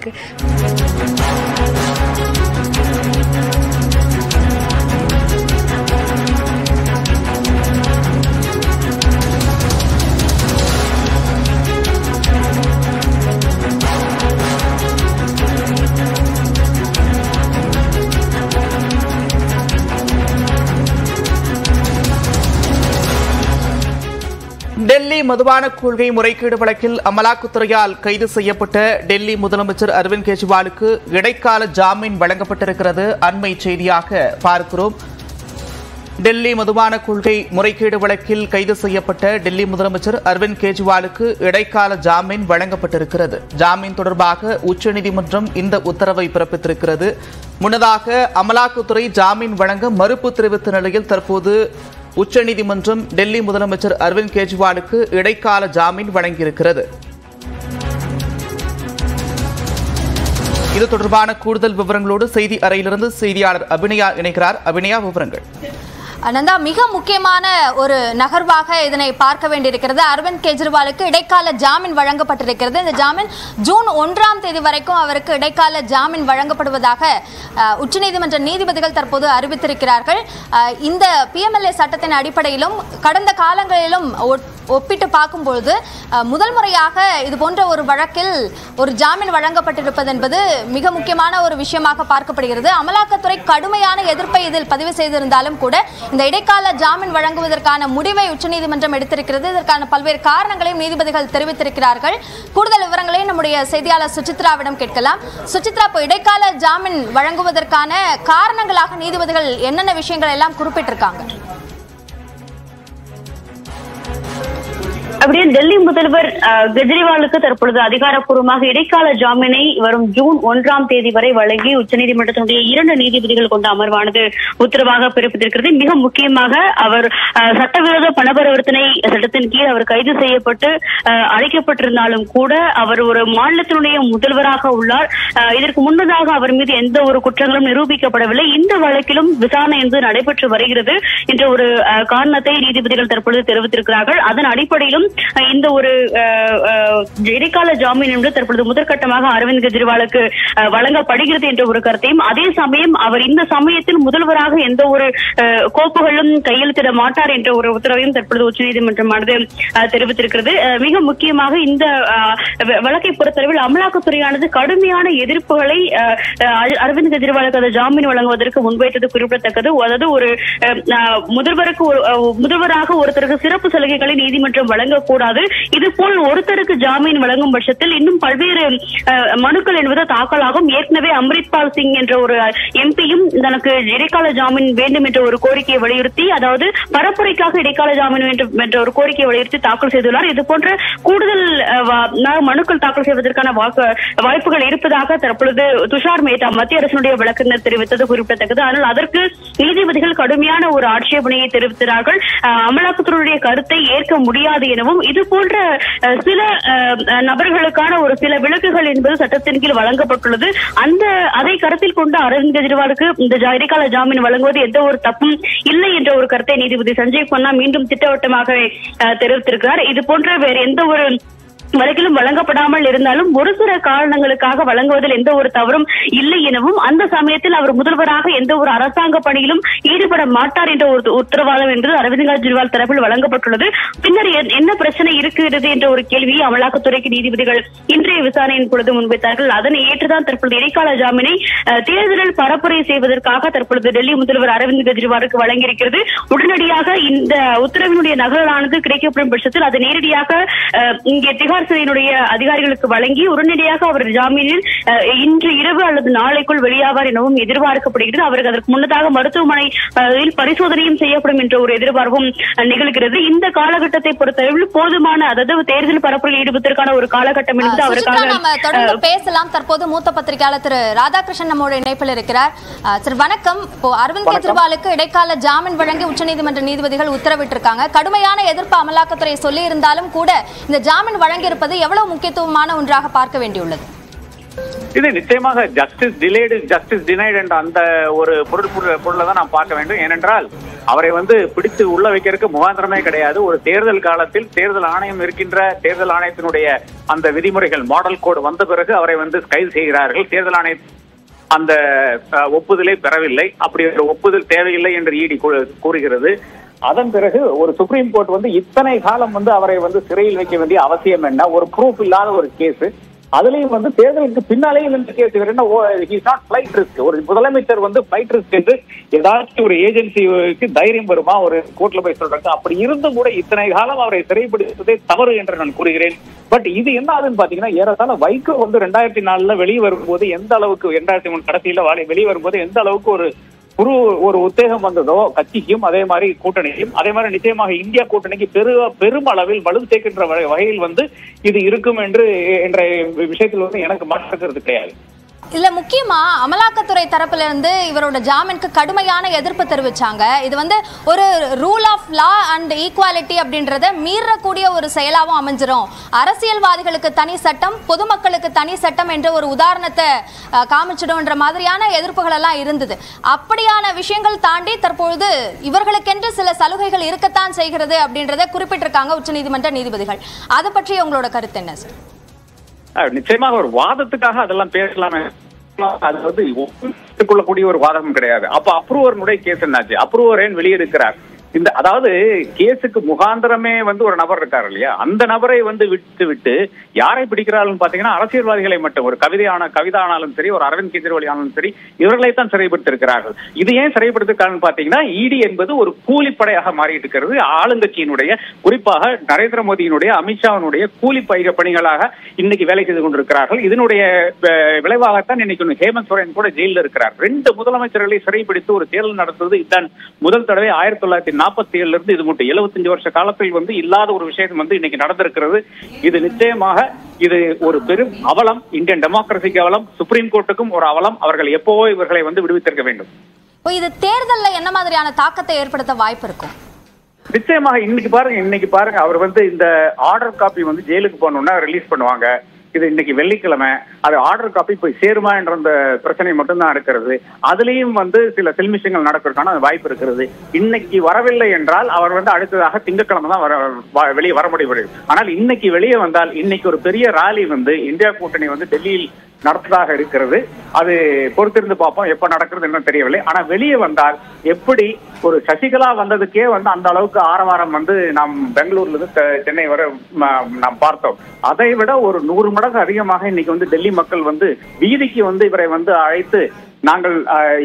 இருக்கு டெல்லி மதுபான கொள்கை முறைகேடு வழக்கில் அமலாக்கத்துறையால் கைது செய்யப்பட்ட டெல்லி முதலமைச்சர் அரவிந்த் கெஜ்ரிவாலுக்கு இடைக்கால ஜாமீன் வழங்கப்பட்டிருக்கிறது அண்மை செய்தியாக பார்க்கிறோம் டெல்லி மதுபான கொள்கை முறைகேடு வழக்கில் கைது செய்யப்பட்ட டெல்லி முதலமைச்சர் அரவிந்த் கெஜ்ரிவாலுக்கு இடைக்கால ஜாமீன் வழங்கப்பட்டிருக்கிறது ஜாமீன் தொடர்பாக உச்சநீதிமன்றம் இந்த உத்தரவை பிறப்பித்திருக்கிறது முன்னதாக அமலாக்கத்துறை ஜாமீன் வழங்க மறுப்பு தெரிவித்த நிலையில் தற்போது உச்சநீதிமன்றம் டெல்லி முதலமைச்சர் அரவிந்த் கெஜ்ரிவாலுக்கு இடைக்கால ஜாமீன் வழங்கியிருக்கிறது இது தொடர்பான கூடுதல் விவரங்களோடு செய்தி அறையிலிருந்து செய்தியாளர் அபிநயா இணைக்கிறார் அபிநயா விவரங்கள் அனந்தா மிக முக்கியமான ஒரு நகர்வாக இதனை பார்க்க வேண்டியிருக்கிறது அரவிந்த் கெஜ்ரிவாலுக்கு இடைக்கால ஜாமீன் வழங்கப்பட்டிருக்கிறது இந்த ஜாமீன் ஜூன் ஒன்றாம் தேதி வரைக்கும் அவருக்கு இடைக்கால ஜாமீன் வழங்கப்படுவதாக அஹ், உச்சநீதிமன்ற நீதிபதிகள் தற்போது அறிவித்திருக்கிறார்கள் அஹ், இந்த பிஎம்எல்ஏ சட்டத்தின் அடிப்படையிலும் கடந்த காலங்களிலும் ஒ- ஒப்பிட்டு பார்க்கும்பொழுது அஹ், முதல் முறையாக இது போன்ற ஒரு வழக்கில் ஒரு ஜாமீன் வழங்கப்பட்டிருப்பது என்பது மிக முக்கியமான ஒரு விஷயமாக பார்க்கப்படுகிறது அமலாக்கத்துறை கடுமையான எதிர்ப்பை இதில் பதிவு செய்திருந்தாலும் கூட இந்த இடைக்கால ஜாமீன் வழங்குவதற்கான முடிவை உச்சநீதிமன்றம் எடுத்திருக்கிறது இதற்கான பல்வேறு காரணங்களையும் நீதிபதிகள் தெரிவித்திருக்கிறார்கள் கூடுதல் விவரங்களை நம்முடைய செய்தியாளர் சுசித்ராவிடம் கேட்கலாம் சுசித்ரா இப்போ இடைக்கால ஜாமீன் வழங்குவதற்கான காரணங்களாக நீதிபதிகள் என்னென்ன விஷயங்கள் எல்லாம் குறிப்பிட்டிருக்காங்க அப்படியே டெல்லி முதல்வர் அஹ், கெஜ்ரிவாலுக்கு தற்பொழுது அதிகாரப்பூர்வமாக இடைக்கால ஜாமீனை வரும் ஜூன் ஒன்றாம் தேதி வரை வழங்கி உச்சநீதிமன்றத்தினுடைய இரண்டு நீதிபதிகள் கொண்ட அமர்வானது உத்தரவாக பிறப்பித்திருக்கிறது மிக முக்கியமாக அவர் அஹ், சட்டவிரோத பணபரிவர்த்தனை சட்டத்தின் கீழ் அவர் கைது செய்யப்பட்டு அஹ், அழைக்கப்பட்டிருந்தாலும் கூட அவர் ஒரு மாநிலத்தினுடைய முதல்வராக உள்ளார் அஹ், இதற்கு முன்னதாக அவர் மீது எந்த ஒரு குற்றங்களும் நிரூபிக்கப்படவில்லை இந்த வழக்கிலும் விசாரணை என்பது நடைபெற்று வருகிறது என்ற ஒரு அஹ், காரணத்தை நீதிபதிகள் தற்பொழுது தெரிவித்திருக்கிறார்கள் அதன் அடிப்படையிலும் அஹ், இந்த ஒரு அஹ், அஹ், இடைக்கால ஜாமீன் என்று தற்பொழுது முதற்கட்டமாக அரவிந்த் கெஜ்ரிவாலுக்கு அஹ், வழங்கப்படுகிறது என்ற ஒரு கருத்தையும் அதே சமயம் அவர் இந்த சமயத்தில் முதல்வராக எந்த ஒரு அஹ், கோப்புகளும் கையெழுத்திட மாட்டார் என்ற ஒரு உத்தரவையும் தற்பொழுது உச்சநீதிமன்றமானது அஹ், தெரிவித்திருக்கிறது அஹ், மிக முக்கியமாக இந்த அஹ், வ- வழக்கை பொறுத்தளவில் அமலாக்கத்துறையானது கடுமையான எதிர்ப்புகளை அஹ், அஹ், அரவிந்த் கெஜ்ரிவாலுக்கு அந்த ஜாமீன் வழங்குவதற்கு முன்வைத்தது குறிப்பிடத்தக்கது அதாவது ஒரு அஹ், அஹ், முதல்வருக்கு ஒரு- அஹ், முதல்வராக ஒருத்தருக்கு சிறப்பு சலுகைகளை நீதிமன்றம் வழங்கக்கூடாது இது போல் ஒருத்தருக்கு ஜாமீன் வழங்கும் பட்சத்தில் இன்னும் பல்வேறு அஹ், மனுக்கள் என்பது தாக்கலாகும் ஏற்கனவே அம்ரித்பால் சிங் என்ற ஒரு எம்பியும் தனக்கு இடைக்கால ஜாமீன் வேண்டும் என்ற ஒரு கோரிக்கையை வலியுறுத்தி அதாவது பரப்புரைக்காக இடைக்கால ஜாமீன் வேண்டும் என்ற ஒரு கோரிக்கையை வலியுறுத்தி தாக்கல் செய்துள்ளார் இது போன்ற கூடுதல் அஹ், வா- ந- மனுக்கள் தாக்கல் செய்வதற்கான வாக்கு- வாய்ப்புகள் இருப்பதாக தற்பொழுது துஷார் மேத்தா மத்திய அரசினுடைய வழக்கறிஞர் தெரிவித்தது குறிப்பிடத்தக்கது ஆனால் அதற்கு நீதிபதிகள் கடுமையான ஒரு ஆட்சேபனையை தெரிவித்தார்கள் அஹ், அமலாக்கத்துறையுடைய கருத்தை ஏற்க முடியாது எனவும் இது போன்ற அஹ், சில அஹ், அஹ், நபர்களுக்கான ஒரு சில விலக்குகள் என்பது சட்டத்தின் கீழ் வழங்கப்பட்டுள்ளது அந்த அதை கருத்தில் கொண்டு அரவிந்த் கெஜ்ரிவாலுக்கு இந்த ஜா- இடைக்கால ஜாமீன் வழங்குவது எந்த ஒரு தப்பும் இல்லை என்ற ஒரு கருத்தை நீதிபதி சஞ்சய் கண்ணா மீண்டும் திட்டவட்டமாக அஹ், தெரிவித்திருக்கிறார் இது போன்ற வேறு எந்த ஒரு வழக்கிலும் வழங்கப்படாமல் இருந்தாலும் ஒரு சில காரணங்களுக்காக வழங்குவதில் எந்த ஒரு தவறும் இல்லை எனவும் அந்த சமயத்தில் அவர் முதல்வராக எந்த ஒரு அரசாங்க பணியிலும் ஈடுபட மாட்டார் என்ற ஒரு உத்தரவாதம் என்று அரவிந்த் கெஜ்ரிவால் தரப்பில் வழங்கப்பட்டுள்ளது பின்னர் என்- என்ன பிரச்சனை இருக்கிறது என்ற ஒரு கேள்வியை அமலாக்கத்துறைக்கு நீதிபதிகள் இன்றைய விசாரணையின் பொழுது முன்வைத்தார்கள் அதனை ஏற்றுதான் தற்பொழுது இடைக்கால ஜாமீனை அஹ், தேர்தலில் பரப்புரை செய்வதற்காக தற்பொழுது டெல்லி முதல்வர் அரவிந்த் கெஜ்ரிவாலுக்கு வழங்கியிருக்கிறது உடனடியாக இந்த உத்தரவினுடைய நகலானது கிடைக்கப்படும் பட்சத்தில் அது நேரடியாக அஹ், இங்கே திகார் சிறையினுடைய அதிகாரிகளுக்கு வழங்கி உடனடியாக அவர் ஜாமீனில் அஹ், இன்று இரவு அல்லது நாளைக்குள் வெளியாவார் எனவும் எதிர்பார்க்கப்படுகிறது அவருக்கு அதற்கு முன்னதாக மருத்துவமனை அஹ், இல் பரிசோதனையும் செய்யப்படும் என்ற ஒரு எதிர்பார்ப்பும் அஹ், நிகழ்கிறது இந்த காலகட்டத்தை பொறுத்தளவில் போதுமான அதாவது தேர்தல் பரப்புரையில் ஈடுபடுவதற்கான ஒரு காலகட்டம் என்பது சுசித்ரா அவருக்காக நம்ம தொடர்ந்து பேசலாம் தற்போது மூத்த பத்திரிகையாளர் திரு ராதாகிருஷ்ணன் நம்மோட இணைப்பில் இருக்கிறார் அஹ், சார் வணக்கம் இப்போ அரவிந்த் கெஜ்ரிவாலுக்கு இடைக்கால ஜாமீன் வழங்கி உச்சநீதிமன்ற நீதிபதிகள் உத்தரவிட்டிருக்காங்க கடுமையான எதிர்ப்பு அமலாக்கத்துறை சொல்லி இருந்தாலும் கூட இந்த ஜாமீன் வழங்கியிருப்பது எவ்வளவு முக்கியத்துவமான ஒன்றாக பார்க்க வேண்டியுள்ளது இது நிச்சயமாக ஜஸ்டிஸ் டிலேடு ஜஸ்டிஸ் டினைட் என்ற அந்த ஒரு பொருள் பொருளை தான் நாம் பார்க்க வேண்டும் ஏனென்றால் அவரை வந்து பிடித்து உள்ள வைக்கிறதுக்கு முகாந்திரமே கிடையாது ஒரு தேர்தல் காலத்தில் தேர்தல் ஆணையம் இருக்கின்ற தேர்தல் ஆணையத்தினுடைய அந்த விதிமுறைகள் மாடல் கோடு வந்த பிறகு அவரை வந்து கைது செய்கிறார்கள் தேர்தல் ஆணைய அந்த அஹ், ஒப்புதலை பெறவில்லை அப்படி ஒரு ஒப்புதல் தேவையில்லை என்று இடி கூறுகிறது அதன் பிறகு ஒரு சுப்ரீம் கோர்ட் வந்து இத்தனை காலம் வந்து அவரை வந்து சிறையில் வைக்க வேண்டிய அவசியம் என்ன ஒரு ப்ரூஃப் இல்லாத ஒரு கேஸ் அதுலயும் வந்து தேர்தலுக்கு பின்னாலேயும் இந்த கேஸ் வேற என்ன ஹீஸ் நாட் ஃபிளைட் ரிஸ்க் ஒரு முதலமைச்சர் வந்து ஃபிளைட் ரிஸ்க் என்று ஏதாச்சும் ஒரு ஏஜென்சிக்கு தைரியம் வருமா ஒரு கோர்ட்ல போய் சொல்றாங்க அப்படி இருந்தும் கூட இத்தனை காலம் அவரை சிறைப்படுத்துவதே தவறு என்று நான் கூறுகிறேன் பட் இது என்ன ஆகுதுன்னு பாத்தீங்கன்னா ஏறத்தாழ வைகோ வந்து ரெண்டாயிரத்தி நாலுல வெளியே வரும்போது எந்த அளவுக்கு ரெண்டாயிரத்தி மூணு கடைசியில வாழை வெளியே வரும்போது எந்த அளவுக்கு ஒரு குரு ஒரு உத்தேகம் வந்ததோ கட்சிக்கும் அதே மாதிரி கூட்டணிக்கும் அதே மாதிரி நிச்சயமாக இந்தியா கூட்டணிக்கு பெரு பெரும் அளவில் வலு சேர்க்கின்ற வகை- வகையில் வந்து இது இருக்கும் என்று என்ற விஷயத்தில் வந்து எனக்கு மாற்றுக்கிறது கிடையாது இதுல முக்கியமா அமலாக்கத்துறை தரப்புல இருந்து இவரோட ஜாமீனுக்கு கடுமையான எதிர்ப்பு தெரிவிச்சாங்க இது வந்து ஒரு rule of law and equality அப்படின்றத மீறக்கூடிய ஒரு செயலாவும் அமைஞ்சிரும் அரசியல்வாதிகளுக்கு தனி சட்டம் பொதுமக்களுக்கு தனி சட்டம் என்ற ஒரு உதாரணத்தை அஹ், காமிச்சிடும்ன்ற மாதிரியான எதிர்ப்புகள் எல்லாம் இருந்தது அப்படியான விஷயங்கள் தாண்டி தற்பொழுது இவர்களுக்கென்று சில சலுகைகள் இருக்கத்தான் செய்கிறது அப்படின்றத குறிப்பிட்டிருக்காங்க உச்சநீதிமன்ற நீதிபதிகள் அதை பற்றி உங்களோட கருத்து என்ன சார் அஹ் நிச்சயமாக ஒரு வாதத்துக்காக அதெல்லாம் பேசலாமே அது வந்து ஒப்புக்கொள்ளக்கூடிய ஒரு வாதமும் கிடையாது அப்ப அப்ரூவர்னுடைய கேஸ் என்னாச்சு அப்ரூவர் ஏன் வெளியெடுக்கிறார் இந்த அதாவது கேஸுக்கு முகாந்திரமே வந்து ஒரு நபர் இருக்காரு இல்லையா அந்த நபரை வந்து விட்டு விட்டு யாரை பிடிக்கிறார்கள் பாத்தீங்கன்னா அரசியல்வாதிகளை மட்டும் ஒரு கவிதையான கவிதா ஆனாலும் சரி ஒரு அரவிந்த் கெஜ்ரிவால் ஆனாலும் சரி இவர்களை தான் சிறைப்படுத்திருக்கிறார்கள் இது ஏன் சிறைப்படுத்திருக்காங்கன்னு பாத்தீங்கன்னா இடி என்பது ஒரு கூலிப்படையாக மாறிட்டு இருக்கிறது ஆளுங்கட்சியினுடைய குறிப்பாக நரேந்திர மோடியினுடைய அமித்ஷாவினுடைய கூலி பயிர பணிகளாக இன்னைக்கு வேலை செய்து கொண்டிருக்கிறார்கள் இதனுடைய அஹ், விளைவாகத்தான் இன்னைக்கு ஒண்ணு ஹேமந்த் சோரன் கூட ஜெயிலில் இருக்கிறார் ரெண்டு முதலமைச்சர்களை சிறைப்பிடித்து ஒரு தேர்தல் நடத்துவது இதுதான் முதல் தடவை ஆயிரத்தி தொள்ளாயிரத்தி நாற்பத்தி ஏழுல இருந்து இது மட்டும் எழுபத்தஞ்சு வருஷ காலத்தில் வந்து இல்லாத ஒரு விஷயம் வந்து இன்னைக்கு நடந்திருக்கிறது இது நிச்சயமாக இது ஒரு பெரும் அவலம் இந்தியன் டெமோக்ரஸிக்கு அவலம் சுப்ரீம் கோர்ட்டுக்கும் ஒரு அவலம் அவர்கள் எப்போவோ இவர்களை வந்து விடுவித்திருக்க வேண்டும் இப்போ இது தேர்தல்ல என்ன மாதிரியான தாக்கத்தை ஏற்படுத்த வாய்ப்பு இருக்கும் நிச்சயமாக இன்னைக்கு பாருங்க இன்னைக்கு பாருங்க அவர் வந்து இந்த ஆர்டர் காப்பி வந்து ஜெயிலுக்கு போகணும்னா ரிலீஸ் பண்ணுவாங்க இது இன்னைக்கு வெள்ளிக்கிழமை அது ஆர்டர் காப்பி போய் சேருமா என்ற அந்த பிரச்சனை மட்டும்தான் இருக்கிறது அதுலயும் வந்து சில சில்மிஷங்கள் நடக்கிறதுக்கான வாய்ப்பு இருக்கிறது இன்னைக்கு வரவில்லை என்றால் அவர் வந்து அடுத்ததாக திங்கட்கிழமை தான் வர வ- வெளியே வர முடியும் ஆனால் இன்னைக்கு வெளியே வந்தால் இன்னைக்கு ஒரு பெரிய ராலி வந்து இந்தியா கூட்டணி வந்து டெல்லியில் நடப்பதாக இருக்கிறது அது பொறுத்திருந்து பார்ப்போம் எப்ப நடக்கிறது என்ன தெரியவில்லை ஆனா வெளியே வந்தால் எப்படி ஒரு சசிகலா வந்ததுக்கே வந்து அந்த அளவுக்கு ஆரவாரம் வந்து நாம் பெங்களூர்ல இருந்து தெ- சென்னை வரை ம- நாம் பார்த்தோம் அதை விட ஒரு நூறு மடங்கு அதிகமாக இன்னைக்கு வந்து டெல்லி மக்கள் வந்து வீதிக்கு வந்து இவரை வந்து அழைத்து நாங்கள்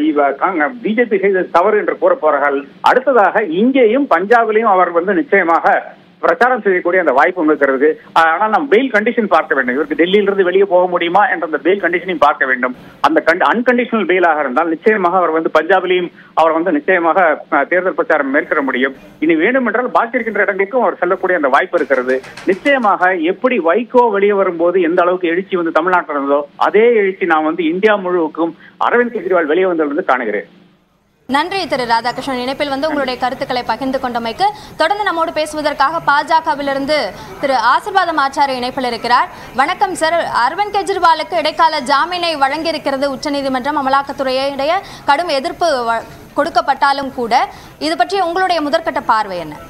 பிஜேபி செய்தது தவறு என்று கூற போறார்கள் அடுத்ததாக இங்கேயும் பஞ்சாபிலையும் அவர் வந்து நிச்சயமாக பிரச்சாரம் செய்யக்கூடிய அந்த வாய்ப்பு இருக்கிறது ஆனால் நாம் பெயில் கண்டிஷன் பார்க்க வேண்டும் இவருக்கு டெல்லியிலிருந்து வெளியே போக முடியுமா என்ற அந்த பெயில் கண்டிஷனையும் பார்க்க வேண்டும் அந்த அன்கண்டிஷனல் பெயிலாக இருந்தால் நிச்சயமாக அவர் வந்து பஞ்சாபிலையும் அவர் வந்து நிச்சயமாக அஹ், தேர்தல் பிரச்சாரம் மேற்கொள்ள முடியும் இனி வேண்டும் என்றால் பாக்கி இருக்கின்ற இடங்களுக்கும் அவர் செல்லக்கூடிய அந்த வாய்ப்பு இருக்கிறது நிச்சயமாக எப்படி வைகோ வெளியே வரும்போது எந்த அளவுக்கு எழுச்சி வந்து தமிழ்நாட்டில் இருந்ததோ அதே எழுச்சி நான் வந்து இந்தியா முழுவதுக்கும் அரவிந்த் கெஜ்ரிவால் வெளியே வந்திருந்து காணுகிறேன் நன்றி திரு ராதாகிருஷ்ணன் இணைப்பில் வந்து உங்களுடைய கருத்துக்களை பகிர்ந்து கொண்டமைக்கு தொடர்ந்து நம்மோடு பேசுவதற்காக பாஜகவிலிருந்து திரு ஆசிர்வாதம் ஆச்சாரிய இணைப்பில் இருக்கிறார் வணக்கம் சார் அரவிந்த் கெஜ்ரிவாலுக்கு இடைக்கால ஜாமீனை வழங்கியிருக்கிறது உச்சநீதிமன்றம் அமலாக்கத்துறையுடைய கடும் எதிர்ப்பு வ- கொடுக்கப்பட்டாலும் கூட இது பற்றி உங்களுடைய முதற்கட்ட பார்வை என்ன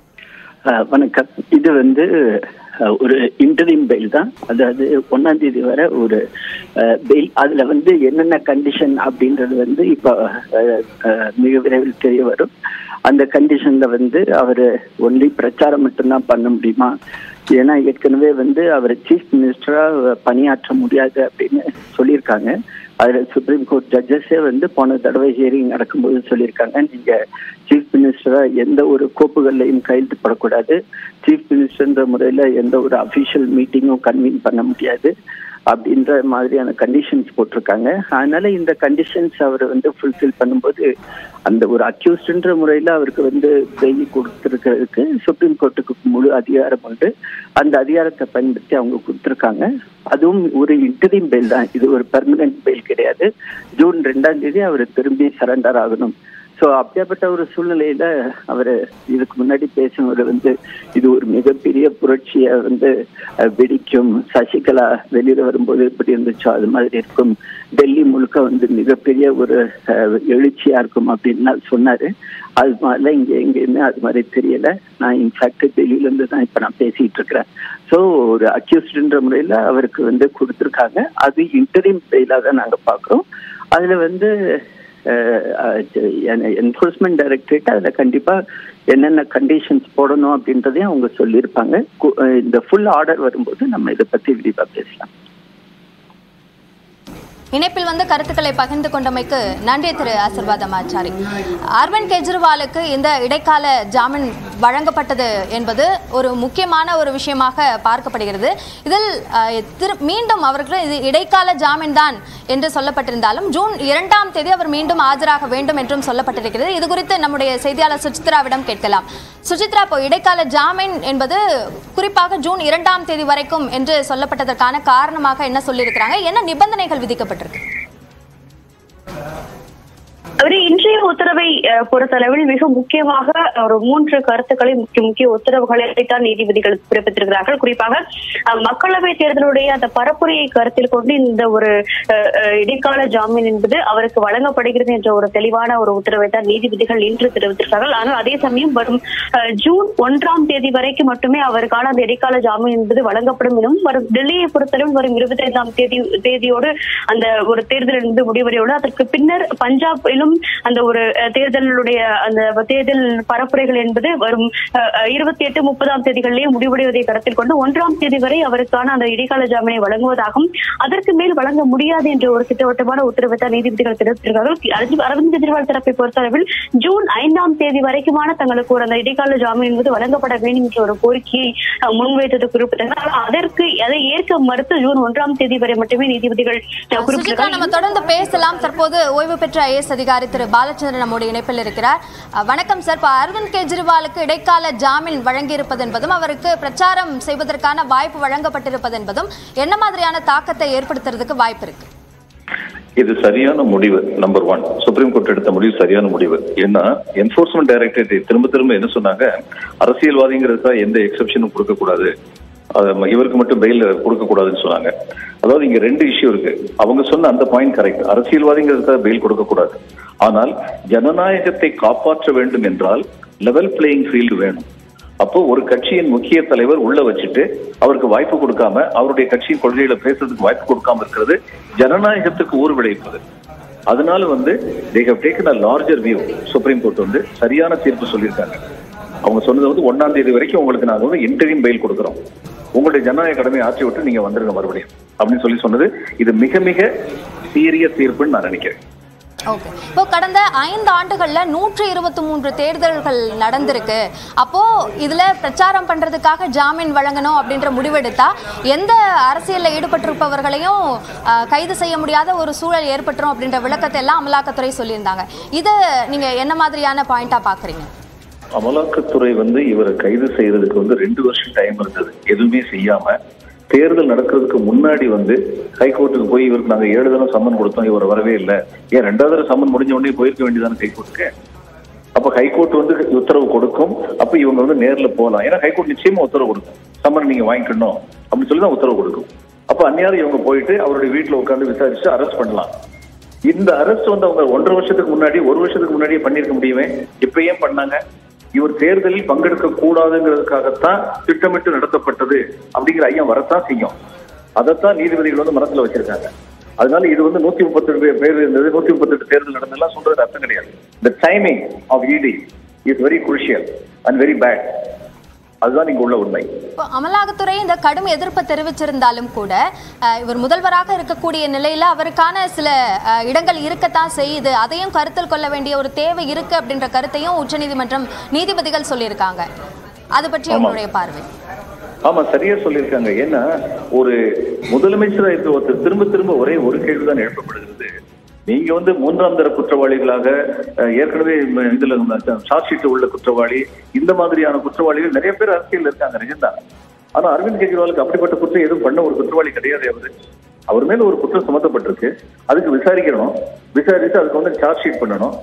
அஹ் வணக்கம் இது வந்து அஹ், ஒரு இன்டரிம் பெயில் தான் அதாவது ஒன்னாம் தேதி வரை ஒரு பெயில் அதுல வந்து என்னென்ன கண்டிஷன் அப்படின்றது வந்து இப்போ அஹ், அஹ், மிக விரைவில் தெரிய வரும் அந்த கண்டிஷன்ல வந்து அவர் ஒன்லி பிரச்சாரம் மட்டும்தான் பண்ண முடியுமா ஏன்னா ஏற்கனவே வந்து அவர் சீஃப் மினிஸ்டரா பணியாற்ற முடியாது அப்படின்னு சொல்லியிருக்காங்க அதுல சுப்ரீம் கோர்ட் ஜட்ஜஸே வந்து போன தடவை ஹியரிங் நடக்கும்போது சொல்லியிருக்காங்க நீங்க சீஃப் மினிஸ்டரா எந்த ஒரு கோப்புகள்லையும் கையெழுத்து போடக்கூடாது சீஃப் மினிஸ்டர்ன்ற முறையில எந்த ஒரு அபிஷியல் மீட்டிங்கும் கன்வீன் பண்ண முடியாது அப்படின்ற மாதிரியான கண்டிஷன்ஸ் போட்டிருக்காங்க அதனால இந்த கண்டிஷன்ஸ் அவர் வந்து ஃபுல்ஃபில் பண்ணும்போது அந்த ஒரு அக்யூஸ்டுன்ற முறையில அவருக்கு வந்து பெயில் கொடுத்துருக்கிறதுக்கு சுப்ரீம் கோர்ட்டுக்கு முழு அதிகாரம் உண்டு அந்த அதிகாரத்தை பயன்படுத்தி அவங்க கொடுத்துருக்காங்க அதுவும் ஒரு இன்டரிம் பெயில் தான் இது ஒரு பெர்மனன்ட் பெயில் கிடையாது ஜூன் ரெண்டாம் தேதி அவர் திரும்பி சரண்டர் ஆகணும் ஸோ ஸோ அப்படியாப்பட்ட ஒரு சூழ்நிலையில அவர் இதுக்கு முன்னாடி பேசினவர் வந்து இது ஒரு மிகப்பெரிய புரட்சியை வந்து அஹ், வெடிக்கும் சசிகலா வெளியில வரும்போது எப்படி இருந்துச்சோ அது மாதிரி இருக்கும் டெல்லி முழுக்க வந்து மிகப்பெரிய ஒரு அஹ், எழுச்சியா இருக்கும் அப்படின்னு சொன்னாரு அது மாதிரிலாம் இங்க எங்கேயுமே அது மாதிரி தெரியல நான் இன்ஃபேக்ட் டெல்லியில இருந்து தான் இப்ப நான் பேசிட்டு இருக்கிறேன் ஸோ ஒரு அக்யூஸ்டுன்ற முறையில அவருக்கு வந்து கொடுத்துருக்காங்க அது இன்டரிம் பெயிலா தான் நாங்க பாக்குறோம் அதுல வந்து என்ஃபோர்ஸ்மெண்ட் டைரக்டரேட் அதுல கண்டிப்பா என்னென்ன கண்டிஷன்ஸ் போடணும் அப்படின்றதையும் அவங்க சொல்லியிருப்பாங்க கு- அஹ் இந்த ஃபுல் ஆர்டர் வரும்போது நம்ம இதை பத்தி விரிவா பேசலாம் இணைப்பில் வந்து கருத்துக்களை பகிர்ந்து கொண்டமைக்கு நன்றி திரு ஆசிர்வாதம் ஆச்சாரி அரவிந்த் கெஜ்ரிவாலுக்கு இந்த இடைக்கால ஜாமீன் வழங்கப்பட்டது என்பது ஒரு முக்கியமான ஒரு விஷயமாக பார்க்கப்படுகிறது இதில் அஹ், திரு மீண்டும் அவருக்கு இது இடைக்கால ஜாமீன் தான் என்று சொல்லப்பட்டிருந்தாலும் ஜூன் இரண்டாம் தேதி அவர் மீண்டும் ஆஜராக வேண்டும் என்றும் சொல்லப்பட்டிருக்கிறது இது குறித்து நம்முடைய செய்தியாளர் சுசித்ராவிடம் கேட்கலாம் சுசித்ரா இப்போ இடைக்கால ஜாமீன் என்பது குறிப்பாக ஜூன் இரண்டாம் தேதி வரைக்கும் என்று சொல்லப்பட்டதற்கான காரணமாக என்ன சொல்லியிருக்கிறாங்க என்ன நிபந்தனைகள் விதிக்கப்பட்டிருக்கு அவரு இன்றைய உத்தரவை அஹ், பொறுத்தளவில் மிக முக்கியமாக ஒரு மூன்று கருத்துக்களை முக்கிய முக்கிய உத்தரவுகளை தான் நீதிபதிகள் பிறப்பித்திருக்கிறார்கள் குறிப்பாக அஹ், மக்களவை தேர்தலுடைய அந்த பரப்புரையை கருத்தில் கொண்டு இந்த ஒரு அஹ், அஹ், இடைக்கால ஜாமீன் என்பது அவருக்கு வழங்கப்படுகிறது என்ற ஒரு தெளிவான ஒரு உத்தரவை தான் நீதிபதிகள் இன்று தெரிவித்திருக்கிறார்கள் ஆனால் அதே சமயம் வரும் அஹ், ஜூன் ஒன்றாம் தேதி வரைக்கும் மட்டுமே அவருக்கான அந்த இடைக்கால ஜாமீன் என்பது வழங்கப்படும் எனும் வரும் டெல்லியை பொறுத்தளவில் வரும் இருபத்தி ஐந்தாம் தேதி தேதியோடு அந்த ஒரு தேர்தல் என்பது முடிவடையோடு அதற்கு பின்னர் பஞ்சாபிலும் அந்த ஒரு அஹ், தேர்தலுடைய அந்த தேர்தல் பரப்புரைகள் என்பது வரும் இருபத்தி எட்டு முப்பதாம் தேதிகளிலே முடிவடைவதை கருத்தில் கொண்டு ஒன்றாம் தேதி வரை அவருக்கான அந்த இடைக்கால ஜாமீனை வழங்குவதாகவும் அதற்கு மேல் வழங்க முடியாது என்ற ஒரு திட்டவட்டமான உத்தரவை தான் நீதிபதிகள் தெரிவித்திருக்கிறார்கள் அரவிந்த் அரவிந்த் கெஜ்ரிவால் தரப்பை பொறுத்தளவில் ஜூன் ஐந்தாம் தேதி வரைக்குமான தங்களுக்கு ஒரு அந்த இடைக்கால ஜாமீன் என்பது வழங்கப்பட வேண்டும் என்ற ஒரு கோரிக்கையை அஹ், முன்வைத்தது குறிப்பிட்டார்கள் ஆனால் அதற்கு அதை ஏற்க மறுத்து ஜூன் ஒன்றாம் தேதி வரை மட்டுமே நீதிபதிகள் அஹ், சுஜிதா நம்ம குறிப்பிட்டிருக்கிறார்கள் தொடர்ந்து பேசலாம் தற்போது ஓய்வு பெற்ற ஐஏஎஸ் அதிகாரி திரு பாலச்சந்திரன் நம்முடைய இணைப்பில் இருக்கிறார் அஹ், வணக்கம் சார் இப்போ அரவிந்த் கெஜ்ரிவாலுக்கு இடைக்கால ஜாமீன் வழங்கியிருப்பது என்பதும் அவருக்கு பிரச்சாரம் செய்வதற்கான வாய்ப்பு வழங்கப்பட்டிருப்பது என்பதும் என்ன மாதிரியான தாக்கத்தை ஏற்படுத்துறதுக்கு வாய்ப்பு இருக்கு இது சரியான முடிவு நம்பர் ஒன் சுப்ரீம் கோர்ட் எடுத்த முடிவு சரியான முடிவு ஏன்னா என்போர்ஸ்மெண்ட் டைரக்டரேட் திரும்ப திரும்ப என்ன சொன்னாங்க அரசியல்வாதிங்கிறதுக்காக எந்த எக்ஸெப்ஷனும் கொடுக்க கூடாது அது ம- இவருக்கு மட்டும் பெயில் கொடுக்க கூடாதுன்னு சொன்னாங்க அதாவது இங்க ரெண்டு இஷ்யூ இருக்கு அவங்க சொன்ன அந்த பாயிண்ட் கரெக்ட் அரசியல்வாதிங்கிறதுக்காக பெயில் கொடுக்க கூடாது ஆனால் ஜனநாயகத்தை காப்பாற்ற வேண்டும் என்றால் லெவல் பிளேயிங் ஃபீல்டு வேணும் அப்போ ஒரு கட்சியின் முக்கிய தலைவர் உள்ள வச்சுட்டு அவருக்கு வாய்ப்பு கொடுக்காம அவருடைய கட்சியின் கொள்கைகளை பேசுறதுக்கு வாய்ப்பு கொடுக்காம இருக்கிறது ஜனநாயகத்துக்கு ஊர் விளைவிப்பது அதனால வந்து they have taken a larger view supreme court வந்து சரியான தீர்ப்பு சொல்லியிருக்காங்க அவங்க சொன்னது வந்து ஒன்னாம் தேதி வரைக்கும் உங்களுக்கு நாங்க வந்து இன்டரிம் பெயில் கொடுக்குறோம் உங்களுடைய ஜனநாயக கடமையை ஆற்றி விட்டு நீங்க வந்துருங்க மறுபடியும் அப்படின்னு சொல்லி சொன்னது இது மிக மிக சீரியஸ் தீர்ப்புன்னு நான் நினைக்கிறேன் ஓகே இப்போ கடந்த ஐந்து ஆண்டுகள்ல நூற்றி இருபத்தி மூன்று தேர்தல்கள் நடந்திருக்கு அப்போ இதுல பிரச்சாரம் பண்றதுக்காக ஜாமீன் வழங்கணும் அப்படின்ற முடிவெடுத்தா எந்த அரசியல்ல ஈடுபட்டிருப்பவர்களையும் அஹ், கைது செய்ய முடியாத ஒரு சூழல் ஏற்பட்டுரும் அப்படின்ற விளக்கத்தை எல்லாம் அமலாக்கத்துறை சொல்லியிருந்தாங்க இதை நீங்க என்ன மாதிரியான பாயிண்டா பாக்குறீங்க அமலாக்கத்துறை வந்து இவரை கைது செய்யறதுக்கு வந்து ரெண்டு வருஷம் டைம் இருந்தது எதுவுமே செய்யாம தேர்தல் நடக்கிறதுக்கு முன்னாடி வந்து ஹைகோர்ட்டுக்கு போய் இவருக்கு நாங்க ஏழு தடவை சம்மன் கொடுத்தோம் இவர் வரவே இல்லை ஏன் ரெண்டாவது தடவை சம்மன் முடிஞ்ச உடனே போயிருக்க வேண்டியதானே ஹைகோர்ட்டுக்கு அப்ப ஹைகோர்ட் வந்து உத்தரவு கொடுக்கும் அப்ப இவங்க வந்து நேர்ல போகலாம் ஏன்னா ஹைகோர்ட் நிச்சயமா உத்தரவு கொடுக்கும் சம்மன் நீங்க வாங்கிக்கணும் அப்படின்னு சொல்லி தான் உத்தரவு கொடுக்கும் அப்ப அந்நியாரம் இவங்க போயிட்டு அவருடைய வீட்டுல உட்கார்ந்து விசாரிச்சு அரெஸ்ட் பண்ணலாம் இந்த அரெஸ்ட் வந்து அவங்க ஒன்றரை வருஷத்துக்கு முன்னாடி ஒரு வருஷத்துக்கு முன்னாடியே பண்ணிருக்க முடியுமே இப்ப ஏன் பண்ணாங்க இவர் தேர்தலில் பங்கெடுக்க கூடாதுங்கிறதுக்காகத்தான் திட்டமிட்டு நடத்தப்பட்டது அப்படிங்கிற ஐயம் வரத்தான் செய்யும் அதைத்தான் நீதிபதிகள் வந்து மனசுல வச்சிருக்காங்க அதனால இது வந்து நூத்தி முப்பத்தெட்டு பேர் இருந்தது நூத்தி முப்பத்தெட்டு தேர்தல் நடந்ததெல்லாம் சொல்றது அர்த்தம் கிடையாது இந்த timing of it is very crucial and very bad அதுதான் இங்க உள்ள உண்மை இப்போ அமலாக்கத்துறை இந்த கடும் எதிர்ப்பை தெரிவிச்சிருந்தாலும் கூட அஹ், இவர் முதல்வராக இருக்கக்கூடிய நிலையில அவருக்கான சில அஹ், இடங்கள் இருக்கத்தான் செய்யுது அதையும் கருத்தில் கொள்ள வேண்டிய ஒரு தேவை இருக்கு அப்படின்ற கருத்தையும் உச்சநீதிமன்றம் நீதிபதிகள் சொல்லியிருக்காங்க அது பற்றி ஆமா. உங்களுடைய பார்வை ஆமா சரியா சொல்லியிருக்காங்க ஏன்னா ஒரு முதலமைச்சரா இருக்க ஒருத்தர் திரும்ப திரும்ப ஒரே ஒரு கேள்விதான் எழுப்பப்படுகிறது நீங்க வந்து மூன்றாம் தர குற்றவாளிகளாக அஹ், ஏற்கனவே ம- இதுல சார்ஜ் ஷீட் உள்ள குற்றவாளி இந்த மாதிரியான குற்றவாளிகள் நிறைய பேர் அரசியல் இருக்காங்க நிஜம்தான் ஆனா அரவிந்த் கெஜ்ரிவாலுக்கு அப்படிப்பட்ட குற்றம் எதுவும் பண்ண ஒரு குற்றவாளி கிடையாது அவரு அவர் மேல ஒரு குற்றம் சுமத்தப்பட்டிருக்கு அதுக்கு விசாரிக்கணும் விசாரிச்சு அதுக்கு வந்து சார்ஜ் ஷீட் பண்ணணும்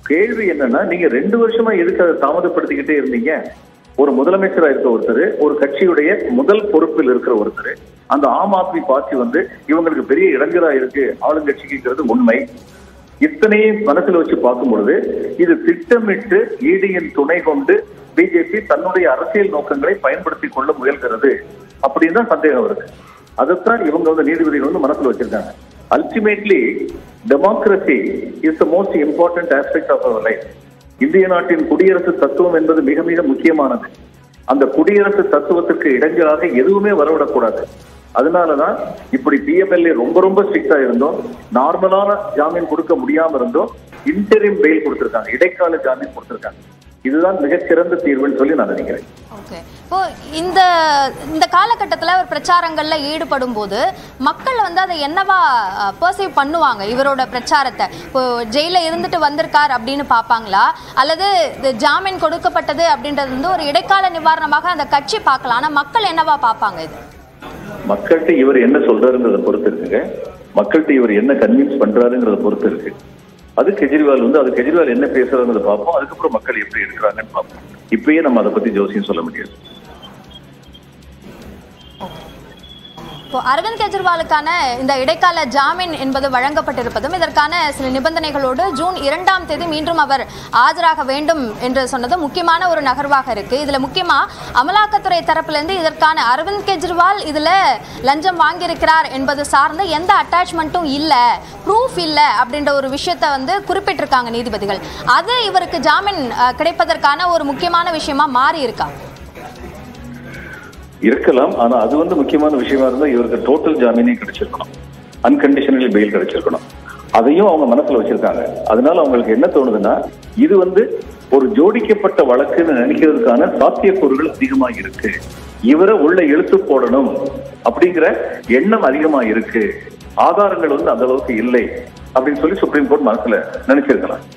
கேள்வி என்னன்னா நீங்க ரெண்டு வருஷமா எதுக்கு அதை தாமதப்படுத்திக்கிட்டே இருந்தீங்க ஒரு முதலமைச்சரா இருக்க ஒருத்தர் ஒரு கட்சியுடைய முதல் பொறுப்பில் இருக்கிற ஒருத்தர் அந்த ஆம் ஆத்மி பார்ட்டி வந்து இவங்களுக்கு பெரிய இளைஞரா இருக்கு ஆளுங்கட்சிக்குங்கிறது உண்மை இத்தனையும் மனசுல வச்சு பார்க்கும் பொழுது இது திட்டமிட்டு ஈடியின் துணை கொண்டு பிஜேபி தன்னுடைய அரசியல் நோக்கங்களை பயன்படுத்திக் கொள்ள முயல்கிறது அப்படின்னு தான் சந்தேகம் வருது அதைத்தான் இவங்க வந்து நீதிபதிகள் வந்து மனசுல வச்சிருக்காங்க ultimately democracy is the most important aspect of our life இந்திய நாட்டின் குடியரசு தத்துவம் என்பது மிக மிக முக்கியமானது அந்த குடியரசு தத்துவத்துக்கு இடைஞ்சலாக எதுவுமே வரவிடக்கூடாது அதனாலதான் இப்படி பிஎம்எல்ஏ ரொம்ப ரொம்ப ஸ்ட்ரிக்டா இருந்தோம் நார்மலான ஜாமீன் கொடுக்க முடியாம இருந்தோம் இன்டரிம் பெயில் கொடுத்திருக்காங்க இடைக்கால ஜாமீன் கொடுத்திருக்காங்க இதுதான் மிகச்சிறந்த தீர்வுன்னு சொல்லி நான் நினைக்கிறேன் ஓகே இப்போ இந்த இந்த காலகட்டத்தில் அவர் பிரச்சாரங்களில் ஈடுபடும் போது மக்கள் வந்து அதை என்னவா பர்சீவ் பண்ணுவாங்க இவரோட பிரச்சாரத்தை இப்போ ஜெயிலில் இருந்துட்டு வந்திருக்கார் அப்படின்னு பார்ப்பாங்களா அல்லது இது ஜாமீன் கொடுக்கப்பட்டது அப்படின்றது வந்து ஒரு இடைக்கால நிவாரணமாக அந்த கட்சி பார்க்கலாம் ஆனால் மக்கள் என்னவா பார்ப்பாங்க இது மக்கள்கிட்ட இவர் என்ன சொல்றாருங்கிறத பொறுத்து இருக்குங்க மக்கள்கிட்ட இவர் என்ன கன்வின்ஸ் பண்றாருங்கிறத பொறுத்து இருக்கு அது கெஜ்ரிவால் வந்து அது கெஜ்ரிவால் என்ன பேசுறாங்கிறத பார்ப்போம் அதுக்கப்புறம் மக்கள் எப்படி இருக்கிறாங்கன்னு பார்ப்போம் இப்பயே நம்ம அதை பத்தி ஜோசியம் சொல்ல முடியாது இப்போ அரவிந்த் கெஜ்ரிவாலுக்கான இந்த இடைக்கால ஜாமீன் என்பது வழங்கப்பட்டிருப்பதும் இதற்கான சில நிபந்தனைகளோடு ஜூன் இரண்டாம் தேதி மீண்டும் அவர் ஆஜராக வேண்டும் என்று சொன்னது முக்கியமான ஒரு நகர்வாக இருக்கு இதுல முக்கியமா அமலாக்கத்துறை தரப்பிலிருந்து இதற்கான அரவிந்த் கெஜ்ரிவால் இதுல லஞ்சம் வாங்கியிருக்கிறார் என்பது சார்ந்த எந்த அட்டாச்மெண்ட்டும் இல்ல ப்ரூஃப் இல்ல அப்படின்ற ஒரு விஷயத்தை வந்து குறிப்பிட்டிருக்காங்க நீதிபதிகள் அது இவருக்கு ஜாமீன் அஹ், கிடைப்பதற்கான ஒரு முக்கியமான விஷயமா மாறி இருக்கா இருக்கலாம் ஆனா அது வந்து முக்கியமான விஷயமா இருந்தா இவருக்கு டோட்டல் ஜாமீனே கிடைச்சிருக்கணும் அன்கண்டிஷனலி பெயில் கிடைச்சிருக்கணும் அதையும் அவங்க மனசுல வச்சிருக்காங்க அதனால அவங்களுக்கு என்ன தோணுதுன்னா இது வந்து ஒரு ஜோடிக்கப்பட்ட வழக்குன்னு நினைக்கிறதுக்கான சாத்தியக்கூறுகள் அதிகமா இருக்கு இவரை உள்ள இழுத்து போடணும் அப்படிங்கிற எண்ணம் அதிகமா இருக்கு ஆதாரங்கள் வந்து அந்த அளவுக்கு இல்லை அப்படின்னு சொல்லி சுப்ரீம் கோர்ட் மனசுல நினைச்சிருக்கலாம்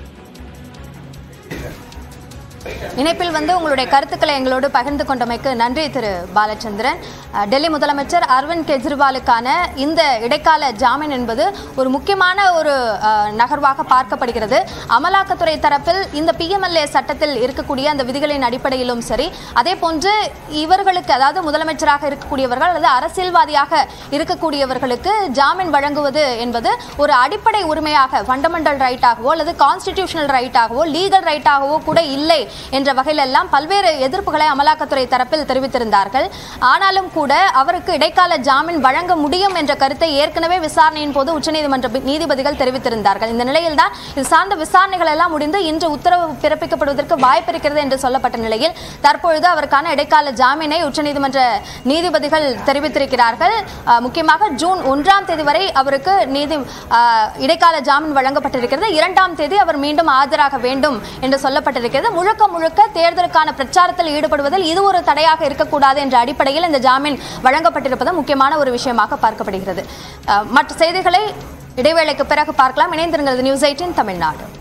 இணைப்பில் வந்து உங்களுடைய கருத்துக்களை எங்களோடு பகிர்ந்து கொண்டமைக்கு நன்றி திரு பாலச்சந்திரன் அஹ், டெல்லி முதலமைச்சர் அரவிந்த் கெஜ்ரிவாலுக்கான இந்த இடைக்கால ஜாமீன் என்பது ஒரு முக்கியமான ஒரு அஹ், நகர்வாக பார்க்கப்படுகிறது அமலாக்கத்துறை தரப்பில் இந்த பிஎம்எல்ஏ சட்டத்தில் இருக்கக்கூடிய அந்த விதிகளின் அடிப்படையிலும் சரி அதே போன்று இவர்களுக்கு அதாவது முதலமைச்சராக இருக்கக்கூடியவர்கள் அல்லது அரசியல்வாதியாக இருக்கக்கூடியவர்களுக்கு ஜாமீன் வழங்குவது என்பது ஒரு அடிப்படை உரிமையாக ஃபண்டமெண்டல் ரைட்டாகவோ அல்லது கான்ஸ்டிடியூஷனல் ரைட்டாகவோ லீகல் ரைட்டாகவோ கூட இல்லை என்ற வகையில் எல்லாம் பல்வேறு எதிர்ப்புகளை அமலாக்கத்துறை தரப்பில் தெரிவித்திருந்தார்கள் ஆனாலும் கூட அவருக்கு இடைக்கால ஜாமீன் வழங்க முடியும் என்ற கருத்தை ஏற்கனவே விசாரணையின் போது உச்சநீதிமன்ற பி- நீதிபதிகள் தெரிவித்திருந்தார்கள் இந்த நிலையில் தான் இது சார்ந்த விசாரணைகள் எல்லாம் முடிந்து இன்று உத்தரவு பிறப்பிக்கப்படுவதற்கு வாய்ப்பு இருக்கிறது என்று சொல்லப்பட்ட நிலையில் தற்பொழுது அவருக்கான இடைக்கால ஜாமீனை உச்சநீதிமன்ற நீதிபதிகள் தெரிவித்திருக்கிறார்கள் அஹ், முக்கியமாக ஜூன் ஒன்றாம் தேதி வரை அவருக்கு நீதி அஹ், இடைக்கால ஜாமீன் வழங்கப்பட்டிருக்கிறது இரண்டாம் தேதி அவர் மீண்டும் ஆஜராக வேண்டும் என்று சொல்லப்பட்டிருக்கிறது முழுக்க முழுக்க தேர்தலுக்கான பிரச்சாரத்தில் ஈடுபடுவதில் இது ஒரு தடையாக இருக்கக்கூடாது என்ற அடிப்படையில் இந்த ஜாமீன் வழங்கப்பட்டிருப்பது முக்கியமான ஒரு விஷயமாக பார்க்கப்படுகிறது அஹ், மற்ற செய்திகளை இடைவேளைக்கு பிறகு பார்க்கலாம் இணைந்திருங்கள் நியூஸ் எயிட்டின் தமிழ்நாடு